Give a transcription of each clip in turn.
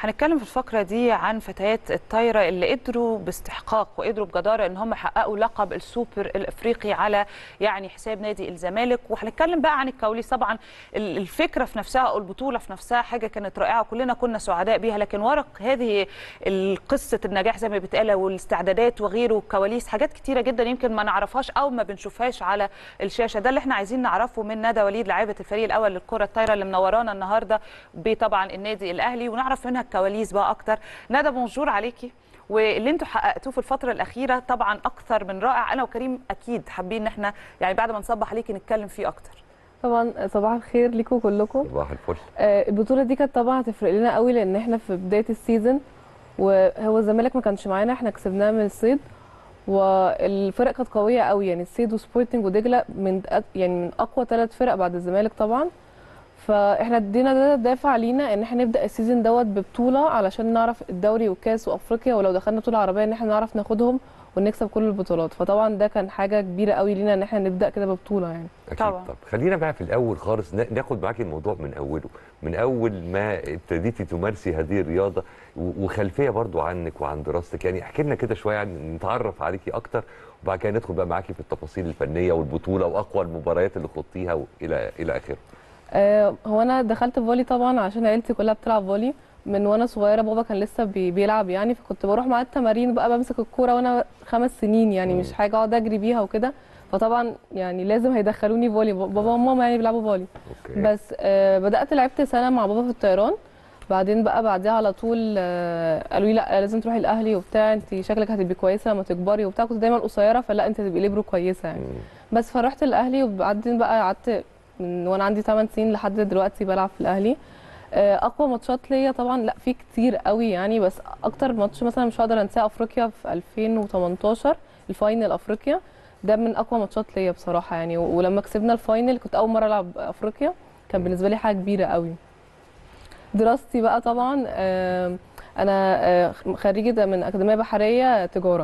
هنتكلم في الفقرة دي عن فتيات الطايرة اللي قدروا باستحقاق وقدروا بجدارة ان هم يحققوا لقب السوبر الافريقي على يعني حساب نادي الزمالك وهنتكلم بقى عن الكواليس طبعا ال- الفكرة في نفسها او البطولة في نفسها حاجة كانت رائعة وكلنا كنا سعداء بيها لكن ورق هذه قصة النجاح زي ما بيتقال والاستعدادات وغيره كواليس حاجات كتيرة جدا يمكن ما نعرفهاش او ما بنشوفهاش على الشاشة ده اللي احنا عايزين نعرفه من ندى وليد لاعبة الفريق الاول للكرة الطايرة اللي منورانا النهارده بطبعا النادي الاهلي ونعرف منها الكواليس بقى اكتر ندى بونجور عليكي واللي انتوا حققتوه في الفتره الاخيره طبعا اكثر من رائع انا وكريم اكيد حابين ان احنا يعني بعد ما نصبح عليكي نتكلم فيه اكتر طبعا صباح الخير ليكم كلكم صباح الفل آه، البطوله دي كانت طبعا هتفرق لنا قوي لان احنا في بدايه السيزون وهو الزمالك ما كانش معانا احنا كسبناه من الصيد والفرق كانت قويه قوي يعني الصيد وسبورتنج ودجله من أك- يعني من اقوى ثلاث فرق بعد الزمالك طبعا فاحنا ادينا ده دافع لينا ان احنا نبدا السيزون دوت ببطوله علشان نعرف الدوري والكاس وافريقيا ولو دخلنا بطوله عربيه ان احنا نعرف ناخدهم ونكسب كل البطولات فطبعا ده كان حاجه كبيره قوي لينا ان احنا نبدا كده ببطوله يعني اكيد طبعا. طب خلينا بقى في الاول خالص نا- ناخد معاكي الموضوع من اوله من اول ما ابتديتي تمارسي هذه الرياضه و- وخلفيه برضو عنك وعن دراستك يعني احكي لنا كده شويه عن نتعرف عليكي اكتر وبعد كده ندخل بقى معاكي في التفاصيل الفنيه والبطوله واقوى المباريات اللي خضتيها والى الى اخره آه، هو انا دخلت فولي طبعا عشان عيلتي كلها بتلعب فولي من وانا صغيره بابا كان لسه بي بيلعب يعني فكنت بروح معاه التمارين بقى بمسك الكوره وانا خمس سنين يعني مش حاجه اقعد اجري بيها وكده فطبعا يعني لازم هيدخلوني فولي بابا وماما يعني بيلعبوا فولي اوكي بس آه بدات لعبت سنه مع بابا في الطيران بعدين بقى بعديها على طول آه قالوا لي لا لازم تروحي الاهلي وبتاع انت شكلك هتبقي كويسه لما تكبري وبتاع كنت دايما قصيره فلا انت هتبقي ليبرو كويسه يعني مم. بس فرحت الاهلي وبعدين بقى قعدت من وانا عندي 8 سنين لحد دلوقتي بلعب في الاهلي آه، اقوى ماتشات ليا طبعا لا في كتير قوي يعني بس اكتر ماتش مثلا مش هقدر انساه افريقيا في 2018 الفاينل افريقيا ده من اقوى ماتشات ليا بصراحه يعني و- ولما كسبنا الفاينل كنت اول مره العب افريقيا كان بالنسبه لي حاجه كبيره قوي دراستي بقى طبعا آه، انا آه، خريجه من اكاديميه بحريه تجاره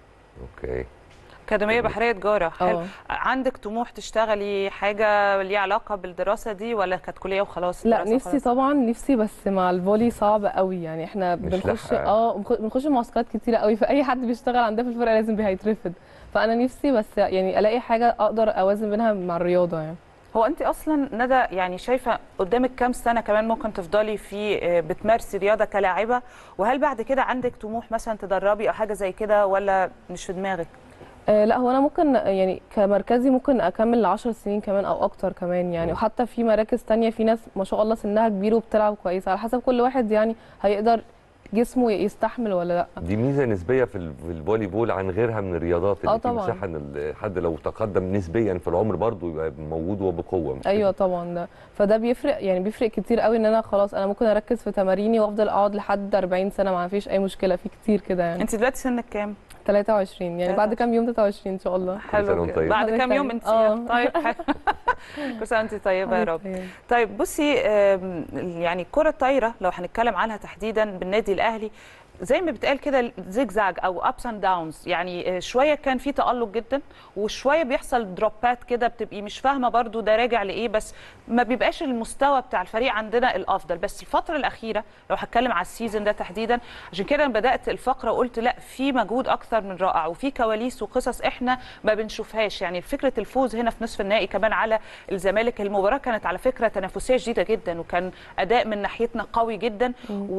اوكي اكاديميه بحريه تجاره حلو اه عندك طموح تشتغلي حاجه ليها علاقه بالدراسه دي ولا كانت كليه وخلاص لا دراسة نفسي وخلاص؟ طبعا نفسي بس مع الفولي صعب قوي يعني احنا مش بنخش لاحقة. اه بنخ- بنخش معسكرات كتيره قوي فاي حد بيشتغل عندنا في الفرقه لازم هيترفض فانا نفسي بس يعني الاقي حاجه اقدر اوازن بينها مع الرياضه يعني هو انت اصلا ندى يعني شايفه قدامك كام سنه كمان ممكن تفضلي في آه، بتمارسي رياضه كلاعبه وهل بعد كده عندك طموح مثلا تدربي او حاجه زي كده ولا مش في دماغك آه لا هو انا ممكن يعني كمركزي ممكن اكمل 10 سنين كمان او اكتر كمان يعني مم. وحتى في مراكز تانية في ناس ما شاء الله سنها كبير وبتلعب كويس على حسب كل واحد يعني هيقدر جسمه يستحمل ولا لا دي ميزه نسبيه في ال- في الفولي بول عن غيرها من الرياضات اللي آه في طبعاً. مساحه ان الحد لو تقدم نسبيا في العمر برضه يبقى موجود وبقوه مش كده؟ ايوه طبعا ده فده بيفرق يعني بيفرق كتير قوي ان انا خلاص انا ممكن اركز في تماريني وافضل اقعد لحد 40 سنه ما فيش اي مشكله في كتير كده يعني انت دلوقتي سنك كام 23 يعني بعد كام يوم 23 ان شاء الله سنة حلو وانت كده. طيبة. بعد حضرتك كام يوم طيب. انت آه. طيب حلو. كل سنه وانت طيبه يا رب طيب بصي آم، يعني الكره الطايره لو هنتكلم عنها تحديدا بالنادي الاهلي زي ما بتقال كده زيجزاج او ابس اند داونز يعني آه، شويه كان في تالق جدا وشويه بيحصل دروبات كده بتبقي مش فاهمه برضو ده راجع لايه بس ما بيبقاش المستوى بتاع الفريق عندنا الافضل بس الفتره الاخيره لو هتكلم على السيزون ده تحديدا عشان كده انا بدات الفقره وقلت لا في مجهود اكثر من رائع وفي كواليس وقصص احنا ما بنشوفهاش يعني فكره الفوز هنا في نصف النهائي كمان على الزمالك المباراه كانت على فكره تنافسيه شديده جدا وكان اداء من ناحيتنا قوي جدا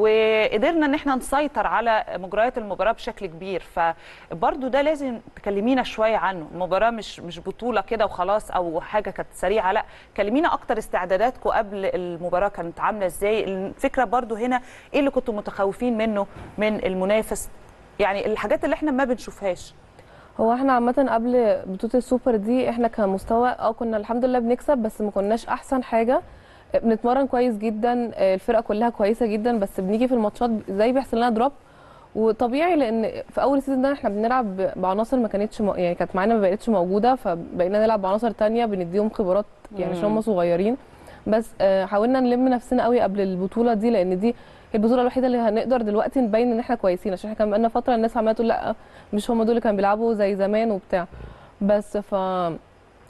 وقدرنا ان احنا نسيطر على مجريات المباراه بشكل كبير فبرضو ده لازم تكلمينا شويه عنه المباراه مش مش بطوله كده وخلاص او حاجه كانت سريعه لا كلمينا اكتر استعداداتكم قبل المباراه كانت عامله ازاي الفكره برضو هنا ايه اللي كنتوا متخوفين منه من المنافس يعني الحاجات اللي احنا ما بنشوفهاش هو احنا عامة قبل بطولة السوبر دي احنا كمستوى اه كنا الحمد لله بنكسب بس ما كناش احسن حاجة بنتمرن كويس جدا آه، الفرقة كلها كويسة جدا بس بنيجي في الماتشات زي بيحصل لنا دروب وطبيعي لان في اول سيزون ده احنا بنلعب ب- بعناصر ما كانتش م... يعني كانت معانا ما بقتش موجودة فبقينا نلعب بعناصر تانية بنديهم خبرات يعني عشان مم. هم صغيرين بس آه، حاولنا نلم نفسنا قوي قبل البطولة دي لان دي البطولة الوحيدة اللي هنقدر دلوقتي نبين ان احنا كويسين عشان احنا كان بقالنا فترة الناس عمالة تقول لا مش هم دول اللي كانوا بيلعبوا زي زمان وبتاع بس ف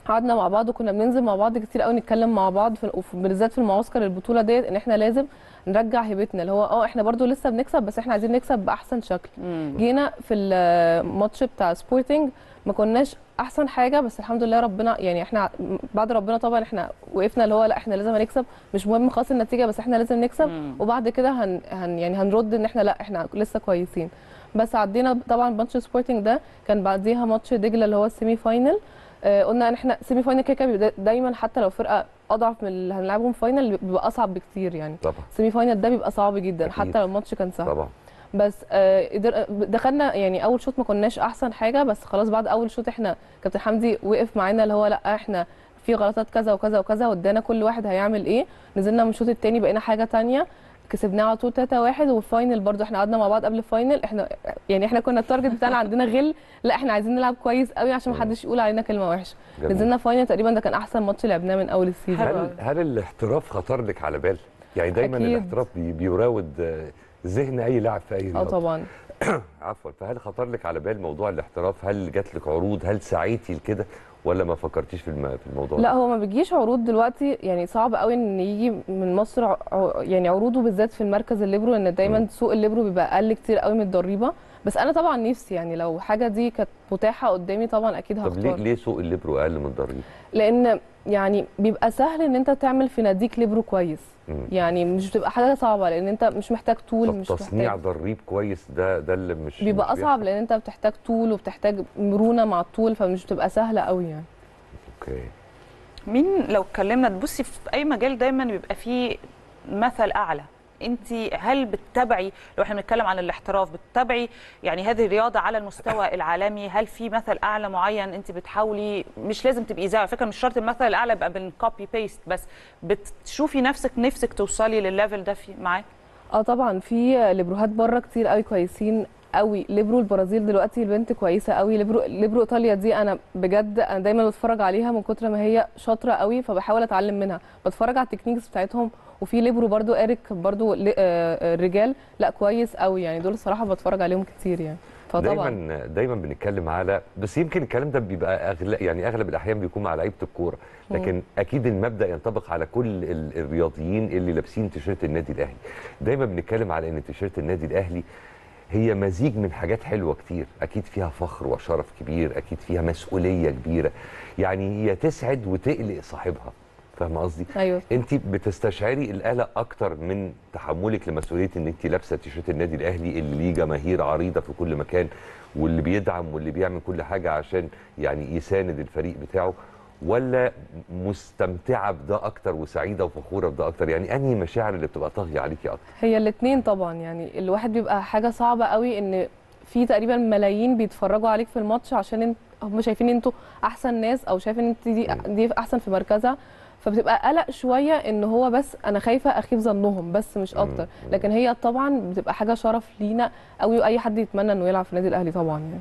قعدنا مع بعض وكنا بننزل مع بعض كتير قوي نتكلم مع بعض في وف- بالذات في المعسكر البطوله ديت ان احنا لازم نرجع هيبتنا اللي هو اه احنا برضو لسه بنكسب بس احنا عايزين نكسب باحسن شكل مم. جينا في الماتش بتاع سبورتنج ما كناش احسن حاجه بس الحمد لله ربنا يعني احنا بعد ربنا طبعا احنا وقفنا اللي هو لا احنا لازم نكسب مش مهم خالص النتيجه بس احنا لازم نكسب مم. وبعد كده هن, هن يعني هنرد ان احنا لا احنا لسه كويسين بس عدينا طبعا ماتش سبورتنج ده كان بعديها ماتش دجله اللي هو السيمي فاينل آه قلنا ان احنا سيمي فاينل كده كده بيبقى دايما حتى لو فرقه اضعف من اللي هنلعبهم فاينل بيبقى اصعب بكتير يعني طبعا السيمي فاينل ده بيبقى صعب جدا أكيد. حتى لو الماتش كان سهل طبعا بس آه، قدر- دخلنا يعني اول شوط ما كناش احسن حاجه بس خلاص بعد اول شوط احنا كابتن حمدي وقف معانا اللي هو لا احنا في غلطات كذا وكذا وكذا وادانا كل واحد هيعمل ايه نزلنا من الشوط الثاني بقينا حاجه تانية كسبناه على طول 3 1 والفاينل برضو احنا قعدنا مع بعض قبل الفاينل احنا يعني احنا كنا التارجت بتاعنا عندنا غل لا احنا عايزين نلعب كويس قوي عشان ما حدش يقول علينا كلمه وحشه جميل. نزلنا فاينل تقريبا ده كان احسن ماتش لعبناه من اول السيزون حلو. هل هل الاحتراف خطر لك على بال؟ يعني دايما أكيد. الاحتراف بي- بيراود آه، ذهن اي لاعب في اي اه رياضه طبعا عفوا فهل خطر لك على بال موضوع الاحتراف؟ هل جات لك عروض؟ هل سعيتي لكده ولا ما فكرتيش في الم- في الموضوع لا ده؟ هو ما بيجيش عروض دلوقتي يعني صعب قوي ان يجي من مصر ع- يعني عروضه بالذات في المركز الليبرو لان دايما مم. سوق الليبرو بيبقى اقل كتير قوي من الضريبه بس انا طبعا نفسي يعني لو حاجه دي كانت متاحه قدامي طبعا اكيد طب ليه هختار ليه سوق الليبرو اقل من الضريبه؟ لان يعني بيبقى سهل ان انت تعمل في ناديك ليبرو كويس مم. يعني مش بتبقى حاجه صعبه لان انت مش محتاج طول طب مش تصنيع محتاج ضريب كويس ده ده اللي مش بيبقى مش اصعب بيحصل. لان انت بتحتاج طول وبتحتاج مرونه مع الطول فمش بتبقى سهله قوي يعني اوكي مين لو اتكلمنا تبصي في اي مجال دايما بيبقى فيه مثل اعلى انت هل بتتابعي لو احنا بنتكلم عن الاحتراف بتتابعي يعني هذه الرياضه على المستوى العالمي هل في مثل اعلى معين انت بتحاولي مش لازم تبقي زي على فكره مش شرط المثل الاعلى يبقى بالكوبي بيست بس بتشوفي نفسك نفسك توصلي للليفل ده في معاه اه طبعا في ليبروهات بره كتير قوي كويسين قوي ليبرو البرازيل دلوقتي البنت كويسه قوي ليبرو ليبرو ايطاليا دي انا بجد انا دايما بتفرج عليها من كتر ما هي شاطره قوي فبحاول اتعلم منها بتفرج على التكنيكس بتاعتهم وفي ليبرو برضو اريك برضو ل- آه، آه، الرجال لا كويس قوي يعني دول الصراحه بتفرج عليهم كتير يعني فطبعا دايما دايما بنتكلم على بس يمكن الكلام ده بيبقى أغلب يعني اغلب الاحيان بيكون مع لعيبه الكوره لكن اكيد المبدا ينطبق على كل ال- الرياضيين اللي لابسين تيشيرت النادي الاهلي دايما بنتكلم على ان تيشيرت النادي الاهلي هي مزيج من حاجات حلوه كتير اكيد فيها فخر وشرف كبير اكيد فيها مسؤوليه كبيره يعني هي تسعد وتقلق صاحبها فاهمه قصدي ايوه انت بتستشعري القلق اكتر من تحملك لمسؤوليه ان انت لابسه تيشيرت النادي الاهلي اللي ليه جماهير عريضه في كل مكان واللي بيدعم واللي بيعمل كل حاجه عشان يعني يساند الفريق بتاعه ولا مستمتعه بده اكتر وسعيده وفخوره بده اكتر يعني انهي مشاعر اللي بتبقى طاغيه عليكي اكتر هي الاثنين طبعا يعني الواحد بيبقى حاجه صعبه قوي ان في تقريبا ملايين بيتفرجوا عليك في الماتش عشان انت هم شايفين ان انتوا احسن ناس او شايفين ان انت دي دي احسن في مركزها فبتبقى قلق شويه ان هو بس انا خايفه اخيب ظنهم بس مش اكتر مم. لكن هي طبعا بتبقى حاجه شرف لينا قوي واي حد يتمنى انه يلعب في النادي الاهلي طبعا يعني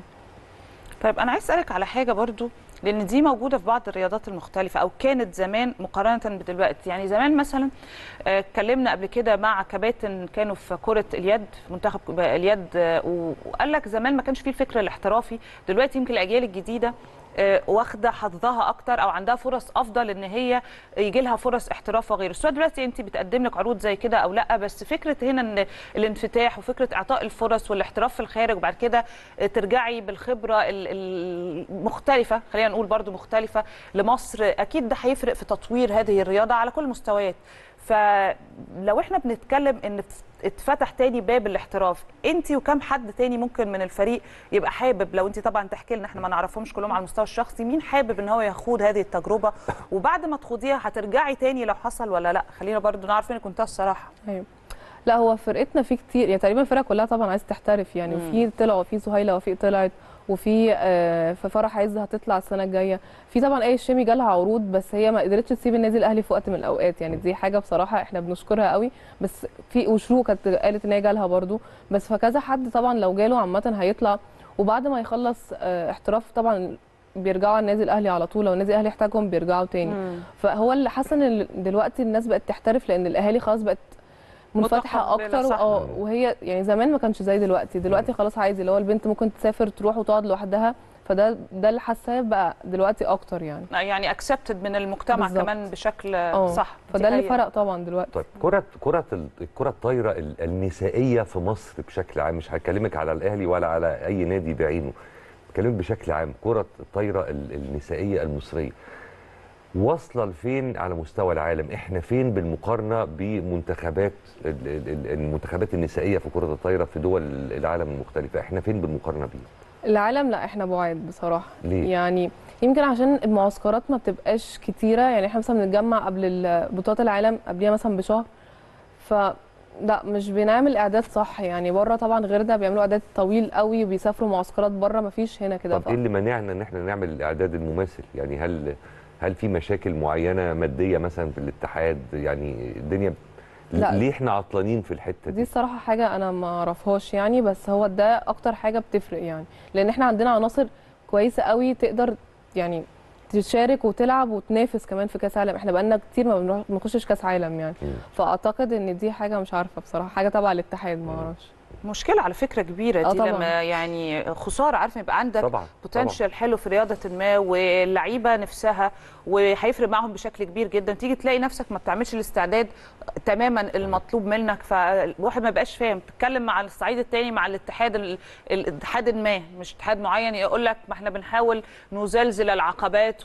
طيب انا عايز اسالك على حاجه برضو لان دي موجوده في بعض الرياضات المختلفه او كانت زمان مقارنه بدلوقتي يعني زمان مثلا آه، اتكلمنا قبل كده مع كباتن كانوا في كره اليد في منتخب اليد آه، وقال لك زمان ما كانش فيه الفكر الاحترافي دلوقتي يمكن الاجيال الجديده آه، واخده حظها اكتر او عندها فرص افضل ان هي يجي لها فرص احتراف وغيره سواء دلوقتي انت بتقدم لك عروض زي كده او لا بس فكره هنا ان الانفتاح وفكره اعطاء الفرص والاحتراف في الخارج وبعد كده آه، ترجعي بالخبره ال- المختلفه خلينا نقول برضو مختلفه لمصر اكيد ده هيفرق في تطوير هذه الرياضه على كل المستويات فلو احنا بنتكلم ان اتفتح تاني باب الاحتراف انت وكم حد تاني ممكن من الفريق يبقى حابب لو انت طبعا تحكي لنا احنا ما نعرفهمش كلهم على المستوى الشخصي مين حابب ان هو يخوض هذه التجربه وبعد ما تخوضيها هترجعي تاني لو حصل ولا لا خلينا برضو نعرف انك كنت الصراحه ايوه لا هو فرقتنا في كتير يعني تقريبا الفرقه كلها طبعا عايزه تحترف يعني مم. وفي طلعوا في سهيله وفي طلعت وفي آه، في فرح عز هتطلع السنه الجايه في طبعا اي الشامي جالها عروض بس هي ما قدرتش تسيب النادي الاهلي في وقت من الاوقات يعني دي حاجه بصراحه احنا بنشكرها قوي بس في وشروق كانت قالت ان هي جالها برضو بس فكذا حد طبعا لو جاله عامه هيطلع وبعد ما يخلص آه، احتراف طبعا بيرجعوا على النادي الاهلي على طول لو النادي الاهلي احتاجهم بيرجعوا تاني فهو اللي حسن ان دلوقتي الناس بقت تحترف لان الاهالي خلاص بقت منفتحه متقبلة، اكتر صح. اه وهي يعني زمان ما كانش زي دلوقتي دلوقتي خلاص عادي اللي هو البنت ممكن تسافر تروح وتقعد لوحدها فده ده اللي حاساه بقى دلوقتي اكتر يعني يعني اكسبتد من المجتمع بالظبط. كمان بشكل اه صح دي فده اللي حقيقة. فرق طبعا دلوقتي طيب كرة كرة ال- الكرة الطايرة ال- النسائية في مصر بشكل عام مش هكلمك على الأهلي ولا على أي نادي بعينه بكلمك بشكل عام كرة الطايرة ال- النسائية المصرية واصلة لفين على مستوى العالم احنا فين بالمقارنة بمنتخبات ال- ال- ال- المنتخبات النسائية في كرة الطايرة في دول العالم المختلفة احنا فين بالمقارنة بيهم العالم لا احنا بعاد بصراحه ليه؟ يعني يمكن عشان المعسكرات ما بتبقاش كتيره يعني احنا مثلا بنتجمع قبل ال- بطولات العالم قبليها مثلا بشهر ف لا مش بنعمل اعداد صح يعني بره طبعا غير ده بيعملوا اعداد طويل قوي وبيسافروا معسكرات بره ما فيش هنا كده طب ايه اللي مانعنا ان احنا نعمل الاعداد المماثل يعني هل هل في مشاكل معينه ماديه مثلا في الاتحاد يعني الدنيا لا. ليه احنا عطلانين في الحته دي دي الصراحه حاجه انا ما اعرفهاش يعني بس هو ده اكتر حاجه بتفرق يعني لان احنا عندنا عناصر كويسه قوي تقدر يعني تشارك وتلعب وتنافس كمان في كاس عالم احنا بقالنا كتير ما بنروح- ما بنخشش كاس عالم يعني مم. فاعتقد ان دي حاجه مش عارفه بصراحه حاجه تبع الاتحاد ما اعرفش مشكله على فكره كبيره آه دي طبعاً. لما يعني خساره عارف يبقى عندك طبعا بوتنشال حلو في رياضه ما واللعيبه نفسها وهيفرق معاهم بشكل كبير جدا تيجي تلاقي نفسك ما بتعملش الاستعداد تماما المطلوب منك فالواحد ما بقاش فاهم تتكلم مع الصعيد الثاني مع الاتحاد ال- الاتحاد ما مش اتحاد معين يقول لك ما احنا بنحاول نزلزل العقبات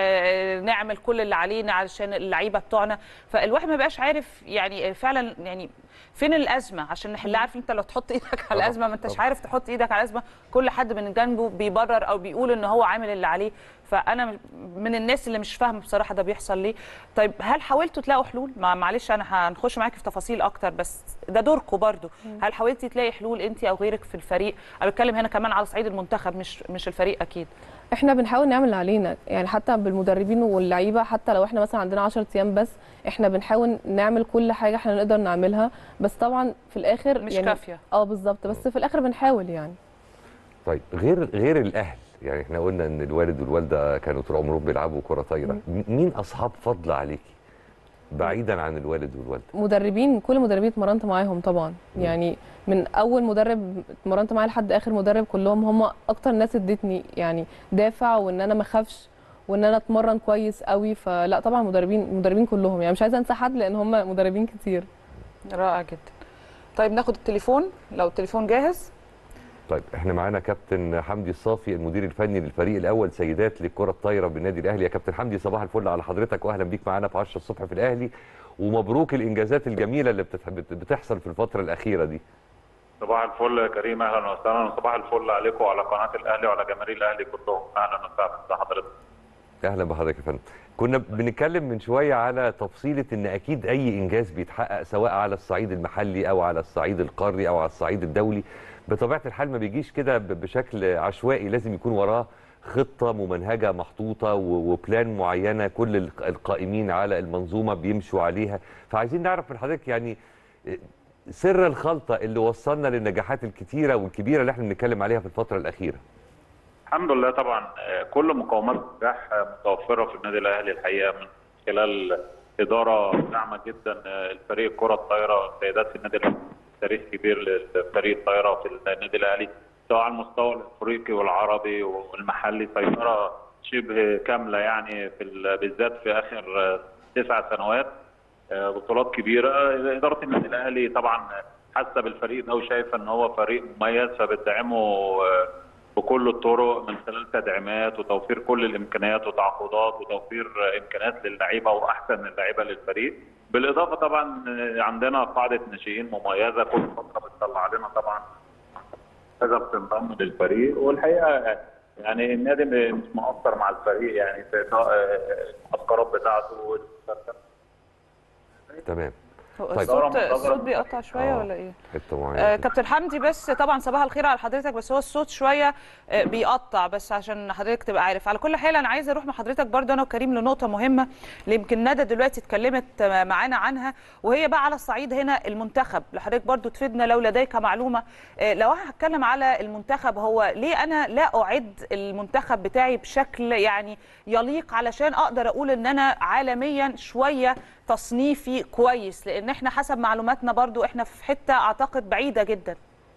ونعمل كل اللي علينا علشان اللعيبه بتوعنا فالواحد ما بقاش عارف يعني فعلا يعني فين الازمه عشان نحلها عارف انت لو تحط ايدك على طبعاً، الازمه ما انتش طبعاً. عارف تحط ايدك على الازمه كل حد من جنبه بيبرر او بيقول ان هو عامل اللي عليه فانا من الناس اللي مش فاهمه بصراحه ده بيحصل ليه طيب هل حاولتوا تلاقوا حلول مع معلش انا هنخش معاكي في تفاصيل اكتر بس ده دوركم برضو هل حاولتي تلاقي حلول انت او غيرك في الفريق انا بتكلم هنا كمان على صعيد المنتخب مش مش الفريق اكيد احنا بنحاول نعمل اللي علينا يعني حتى بالمدربين واللعيبه حتى لو احنا مثلا عندنا 10 ايام بس احنا بنحاول نعمل كل حاجه احنا نقدر نعملها بس طبعا في الاخر مش يعني كافيه اه بالظبط بس في الاخر بنحاول يعني طيب غير غير الاهل يعني احنا قلنا ان الوالد والوالده كانوا طول عمرهم بيلعبوا كره طايره م- مين اصحاب فضل عليكي بعيدا عن الوالد والوالده مدربين كل مدربين اتمرنت معاهم طبعا مم. يعني من اول مدرب اتمرنت معاه لحد اخر مدرب كلهم هم اكتر ناس ادتني يعني دافع وان انا ما اخافش وان انا اتمرن كويس قوي فلا طبعا مدربين مدربين كلهم يعني مش عايزه انسى حد لان هم مدربين كتير رائع جدا طيب ناخد التليفون لو التليفون جاهز طيب احنا معانا كابتن حمدي الصافي المدير الفني للفريق الاول سيدات للكره الطايره بالنادي الاهلي يا كابتن حمدي صباح الفل على حضرتك واهلا بيك معانا في 10 الصبح في الاهلي ومبروك الانجازات الجميله اللي بتتح- بت- بتحصل في الفتره الاخيره دي صباح الفل يا كريم اهلا وسهلا وصباح الفل عليكم وعلى قناه الاهلي وعلى جماهير الاهلي كلهم اهلا وسهلا بحضرتك اهلا بحضرتك يا فندم كنا بنتكلم من شويه على تفصيله ان اكيد اي انجاز بيتحقق سواء على الصعيد المحلي او على الصعيد القاري او على الصعيد الدولي بطبيعه الحال ما بيجيش كده ب- بشكل عشوائي لازم يكون وراه خطه ممنهجه محطوطه و- وبلان معينه كل الق- القائمين على المنظومه بيمشوا عليها فعايزين نعرف من حضرتك يعني سر الخلطه اللي وصلنا للنجاحات الكتيره والكبيره اللي احنا بنتكلم عليها في الفتره الاخيره الحمد لله طبعا آه، كل مقومات النجاح آه، متوفره في النادي الاهلي الحقيقه من خلال اداره داعمه جدا آه، الفريق الكره الطايره سيدات في النادي الاهلي تاريخ كبير للفريق الطايره في النادي الاهلي سواء على المستوى الافريقي والعربي والمحلي سيطره شبه كامله يعني في ال- بالذات في اخر آه، تسع سنوات آه، بطولات كبيره اداره النادي الاهلي طبعا حاسه بالفريق ده وشايفه ان هو فريق مميز فبتدعمه آه، بكل الطرق من خلال تدعيمات وتوفير كل الامكانيات وتعاقدات وتوفير آه، امكانيات للعيبه واحسن اللعيبه للفريق بالاضافه طبعا آه، عندنا قاعده ناشئين مميزه كل فتره بتطلع علينا طبعا كذا بتنضم للفريق والحقيقه يعني النادي مش مقصر مع الفريق يعني في آه، المعسكرات بتاعته تمام هو طيب. الصوت دورة الصوت منتظرة. بيقطع شويه آه. ولا ايه حته آه معينه كابتن حمدي بس طبعا صباح الخير على حضرتك بس هو الصوت شويه آه بيقطع بس عشان حضرتك تبقى عارف على كل حال انا عايزه اروح مع حضرتك برضه انا وكريم لنقطه مهمه اللي يمكن ندى دلوقتي اتكلمت آه، معانا عنها وهي بقى على الصعيد هنا المنتخب لحضرتك برضه تفيدنا لو لديك معلومه آه لو انا هتكلم على المنتخب هو ليه انا لا اعد المنتخب بتاعي بشكل يعني يليق علشان اقدر اقول ان انا عالميا شويه تصنيفي كويس لان احنا حسب معلوماتنا برضو احنا في حته اعتقد بعيده جدا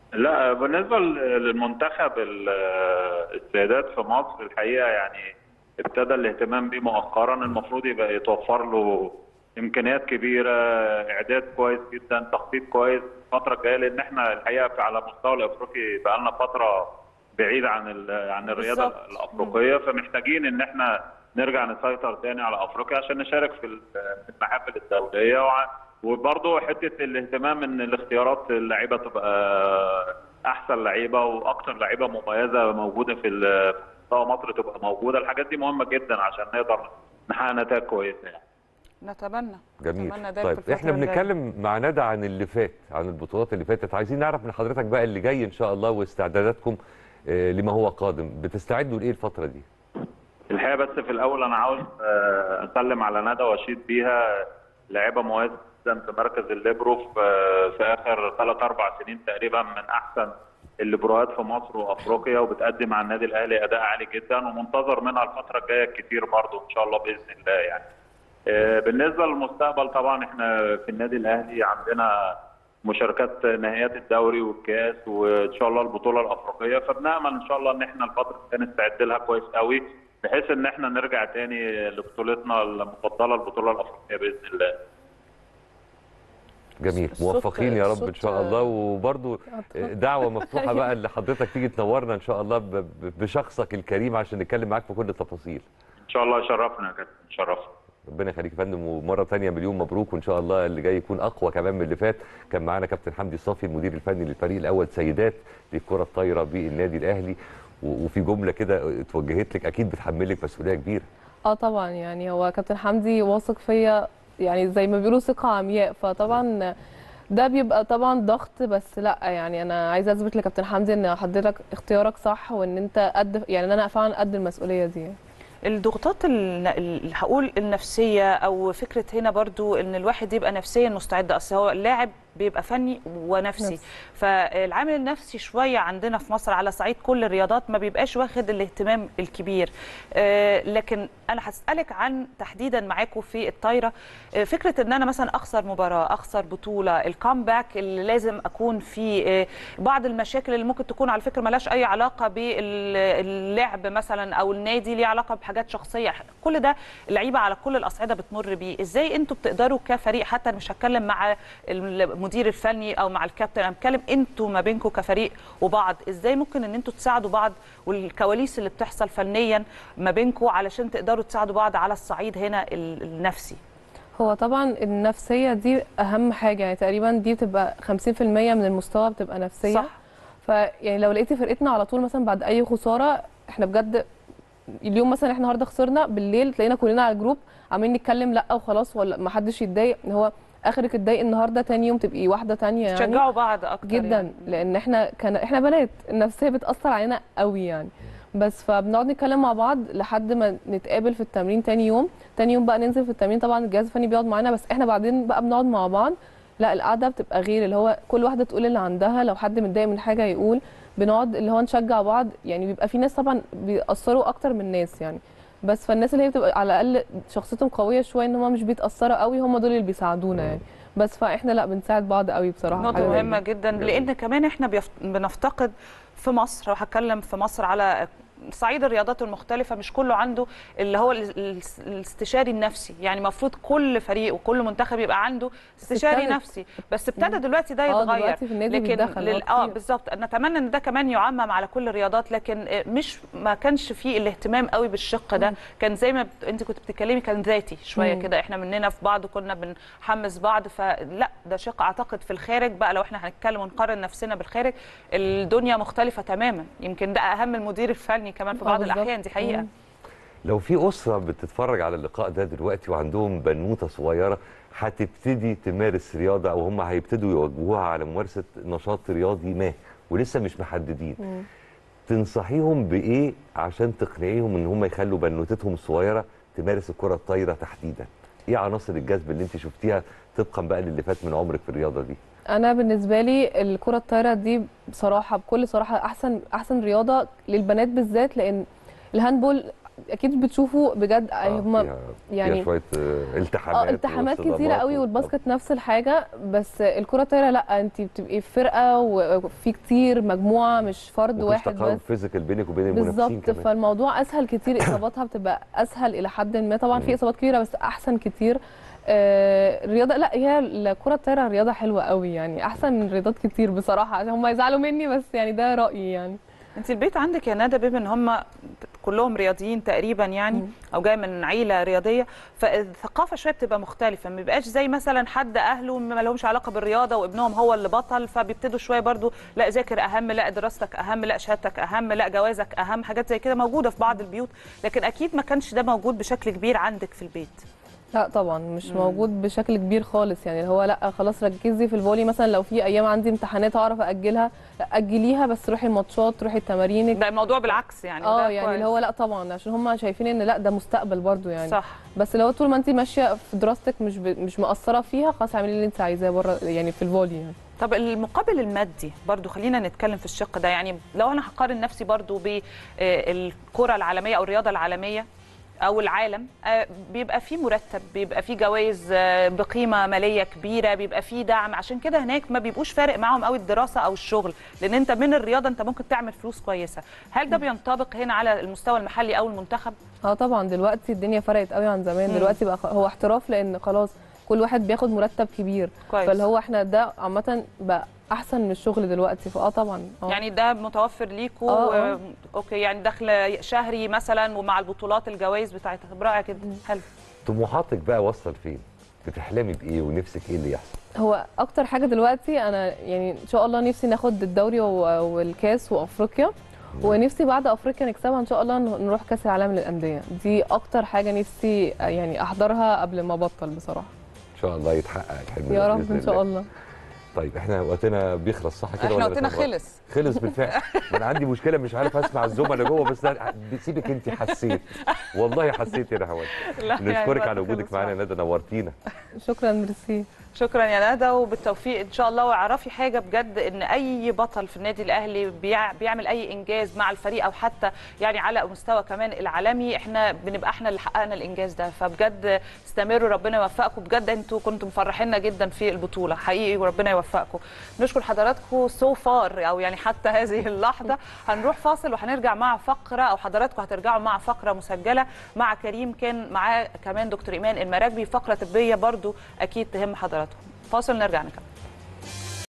لا بالنسبه للمنتخب ال- السيدات في مصر الحقيقه يعني ابتدى الاهتمام بيه مؤخرا المفروض يبقى يتوفر له امكانيات كبيره اعداد كويس جدا تخطيط كويس الفتره الجايه لان احنا الحقيقه في- على مستوى الافريقي بقى لنا فتره بعيد عن ال- عن الرياضه بالظبط. الافريقيه فمحتاجين ان احنا نرجع نسيطر تاني على افريقيا عشان نشارك في ال- في المحافل الدوليه وع- وبرضه حته الاهتمام ان الاختيارات اللعيبه تبقى احسن لعيبه واكثر لعيبه مميزه موجوده في ال- في مستوى مصر تبقى موجوده الحاجات دي مهمه جدا عشان نقدر نحقق نتائج كويسه يعني. نتمنى جميل نتمنى ذلك طيب في الفترة احنا الجاية. بنتكلم مع ندى عن اللي فات عن البطولات اللي فاتت عايزين نعرف من حضرتك بقى اللي جاي ان شاء الله واستعداداتكم آه، لما هو قادم بتستعدوا لايه الفتره دي الحقيقه بس في الاول انا عاوز آه، اسلم على ندى واشيد بيها لاعيبه مميزه جدا في مركز الليبرو في آه، في اخر ثلاث اربع سنين تقريبا من احسن الليبروهات في مصر وافريقيا وبتقدم مع النادي الاهلي اداء عالي جدا ومنتظر منها الفتره الجايه كتير برضه ان شاء الله باذن الله يعني. آه، بالنسبه للمستقبل طبعا احنا في النادي الاهلي عندنا مشاركات نهائيات الدوري والكاس وان شاء الله البطوله الافريقيه فبنامل ان شاء الله ان احنا الفتره الجايه نستعد لها كويس قوي بحيث ان احنا نرجع تاني لبطولتنا المفضله البطوله الافريقيه باذن الله. جميل الصوت- موفقين يا رب ان الصوت- شاء الله وبرضو دعوه مفتوحه بقى اللي حضرتك تيجي تنورنا ان شاء الله ب- ب- بشخصك الكريم عشان نتكلم معاك في كل التفاصيل ان شاء الله يشرفنا يا كابتن يشرفنا. ربنا يخليك يا فندم ومره تانية مليون مبروك وان شاء الله اللي جاي يكون اقوى كمان من اللي فات كان معانا كابتن حمدي صافي المدير الفني للفريق الاول سيدات للكره الطايره بالنادي الاهلي و- وفي جمله كده اتوجهت لك اكيد بتحملك مسؤوليه كبيره اه طبعا يعني هو كابتن حمدي واثق فيا يعني زي ما بيقولوا ثقه عمياء فطبعا ده بيبقى طبعا ضغط بس لا يعني انا عايزه اثبت لكابتن حمدي ان حضرتك اختيارك صح وان انت قد يعني ان انا فعلا قد المسؤوليه دي الضغوطات ال- ال- هقول النفسيه او فكره هنا برضو ان الواحد يبقى نفسيا مستعد اصل هو اللاعب بيبقى فني ونفسي نفسي. فالعامل النفسي شويه عندنا في مصر على صعيد كل الرياضات ما بيبقاش واخد الاهتمام الكبير آه، لكن انا هسالك عن تحديدا معاكم في الطايره آه، فكره ان انا مثلا اخسر مباراه اخسر بطوله الكامباك اللي لازم اكون فيه آه، بعض المشاكل اللي ممكن تكون على فكره ملهاش اي علاقه باللعب مثلا او النادي ليه علاقه بحاجات شخصيه كل ده اللعيبه على كل الاصعده بتمر بيه ازاي انتوا بتقدروا كفريق حتى أنا مش هتكلم مع المدير الفني او مع الكابتن انا بتكلم انتوا ما بينكم كفريق وبعض ازاي ممكن ان انتوا تساعدوا بعض والكواليس اللي بتحصل فنيا ما بينكم علشان تقدروا تساعدوا بعض على الصعيد هنا ال- النفسي هو طبعا النفسيه دي اهم حاجه يعني تقريبا دي بتبقى 50% من المستوى بتبقى نفسيه صح فيعني لو لقيتي فرقتنا على طول مثلا بعد اي خساره احنا بجد اليوم مثلا احنا النهارده خسرنا بالليل تلاقينا كلنا على الجروب عمالين نتكلم لا وخلاص ولا ما حدش يتضايق ان هو اخرك اتضايق النهارده تاني يوم تبقي واحده تانية يعني تشجعوا بعض اكتر جدا يعني. لان احنا كان احنا بنات النفسيه بتاثر علينا قوي يعني بس فبنقعد نتكلم مع بعض لحد ما نتقابل في التمرين تاني يوم تاني يوم بقى ننزل في التمرين طبعا الجهاز الفني بيقعد معانا بس احنا بعدين بقى بنقعد مع بعض لا القعده بتبقى غير اللي هو كل واحده تقول اللي عندها لو حد متضايق من حاجه يقول بنقعد اللي هو نشجع بعض يعني بيبقى في ناس طبعا بيأثروا اكتر من ناس يعني بس فالناس اللي هي بتبقى على الاقل شخصيتهم قويه شويه ان هم مش بيتاثروا قوي هم دول اللي بيساعدونا يعني بس فاحنا لا بنساعد بعض قوي بصراحه نقطة حاجة زي مهمة دي. جدا جميل. لأن كمان احنا بيفت... بنفتقد في مصر لو هتكلم في مصر على صعيد الرياضات المختلفة مش كله عنده اللي هو ال- ال- الاستشاري النفسي يعني المفروض كل فريق وكل منتخب يبقى عنده استشاري ابتدت. نفسي بس ابتدى دلوقتي ده اه يتغير دلوقتي في النادي لكن بيتدخل لل... اه اه كتير. بالظبط نتمنى ان ده كمان يعمم على كل الرياضات لكن آه، مش ما كانش فيه الاهتمام قوي بالشق ده كان زي ما بت... انت كنت بتتكلمي كان ذاتي شويه مم. كده احنا مننا في بعض كنا بنحمس بعض فلا ده شق اعتقد في الخارج بقى لو احنا هنتكلم ونقارن نفسنا بالخارج الدنيا مختلفه تماما يمكن ده اهم المدير الفني كمان في اه بعض بالظبط. الاحيان دي حقيقه مم. لو في اسره بتتفرج على اللقاء ده دلوقتي وعندهم بنوته صغيره هتبتدي تمارس رياضه او هم هيبتدوا يوجهوها على ممارسه نشاط رياضي ما ولسه مش محددين مم. تنصحيهم بايه عشان تقنعيهم ان هم يخلوا بنوتتهم الصغيره تمارس الكره الطايره تحديدا ايه عناصر الجذب اللي انت شفتيها طبقا بقى للي فات من عمرك في الرياضه دي انا بالنسبه لي الكره الطايره دي بصراحه بكل صراحه احسن احسن رياضه للبنات بالذات لان الهاندبول اكيد بتشوفوا بجد آه، هم فيها- يعني فيها شويه آه، التحامات اه التحامات كتيره واصطدامات قوي و- والباسكت نفس الحاجه بس الكره الطايره لا انت بتبقي في فرقه وفي كتير مجموعه مش فرد ومفيش واحد تقارب بس فيزيكال بينك وبين المنافسين بالظبط كمان فالموضوع اسهل كتير اصاباتها بتبقى اسهل الى حد ما طبعا مم. في اصابات كبيره بس احسن كتير آه، الرياضه لا هي الكره الطايره رياضه حلوه قوي يعني احسن من رياضات كتير بصراحه عشان هم يزعلوا مني بس يعني ده رايي يعني انت البيت عندك يا ندى بما ان هم كلهم رياضيين تقريبا يعني مم. او جاي من عيله رياضيه فالثقافه شويه بتبقى مختلفه ما بيبقاش زي مثلا حد اهله ما لهمش علاقه بالرياضه وابنهم هو اللي بطل فبيبتدوا شويه برضو لا ذاكر اهم لا دراستك اهم لا شهادتك اهم لا جوازك اهم حاجات زي كده موجوده في بعض البيوت لكن اكيد ما كانش ده موجود بشكل كبير عندك في البيت لا طبعا مش مم. موجود بشكل كبير خالص يعني اللي هو لا خلاص ركزي في الفولي مثلا لو في ايام عندي امتحانات اعرف اجلها لا اجليها بس روحي الماتشات روحي تمارينك ده الموضوع بالعكس يعني اه وده يعني كويس. اللي هو لا طبعا عشان هم شايفين ان لا ده مستقبل برضو يعني صح بس لو طول ما انت ماشيه في دراستك مش ب... مش مقصره فيها خلاص اعملي اللي انت عايزاه بره يعني في الفولي يعني طب المقابل المادي برضو خلينا نتكلم في الشق ده يعني لو انا هقارن نفسي برضو بالكرة العالمية او الرياضة العالمية او العالم آه، بيبقى فيه مرتب بيبقى فيه جوائز آه، بقيمه ماليه كبيره بيبقى فيه دعم عشان كده هناك ما بيبقوش فارق معاهم قوي الدراسه او الشغل لان انت من الرياضه انت ممكن تعمل فلوس كويسه هل ده بينطبق هنا على المستوى المحلي او المنتخب اه طبعا دلوقتي الدنيا فرقت قوي عن زمان مم. دلوقتي بقى خ- هو احتراف لان خلاص كل واحد بياخد مرتب كبير كويس فاللي هو احنا ده عامه بقى احسن من الشغل دلوقتي فاه طبعا اه يعني ده متوفر ليكوا آه، آه. و- اوكي يعني دخل شهري مثلا ومع البطولات الجوائز بتاعتها طب رائع جدا حلو طموحاتك بقى وصل فين بتحلمي بايه ونفسك ايه اللي يحصل هو اكتر حاجه دلوقتي انا يعني ان شاء الله نفسي ناخد الدوري و- والكاس وافريقيا ونفسي بعد افريقيا نكسبها ان شاء الله ن- نروح كاس العالم للانديه دي اكتر حاجه نفسي يعني احضرها قبل ما ابطل بصراحه ان شاء الله يتحقق الحلم يا ده رب بإذن ان شاء الله طيب احنا وقتنا بيخلص صح كده احنا ولا وقتنا لسه برضه؟ خلص خلص بالفعل ما انا عندي مشكله مش عارف اسمع الزملاء جوه بس أنا- بسيبك انت حسيت والله حسيت يا نهوان لا، يعني نشكرك الوقت على وجودك خلص معانا يا فعلا. ندى نورتينا شكرا ميرسي شكرا يا ندى وبالتوفيق ان شاء الله واعرفي حاجه بجد ان اي بطل في النادي الاهلي بيع بيعمل اي انجاز مع الفريق او حتى يعني على مستوى كمان العالمي احنا بنبقى احنا اللي حققنا الانجاز ده فبجد استمروا ربنا يوفقكم بجد انتوا كنتوا مفرحينا جدا في البطوله حقيقي وربنا يوفقكم نشكر حضراتكم سو فار او يعني حتى هذه اللحظه هنروح فاصل وهنرجع مع فقره او حضراتكم هترجعوا مع فقره مسجله مع كريم كان معاه كمان دكتور ايمان المراكبي فقره طبيه برضو اكيد تهم حضراتكم فاصل نرجع نكمل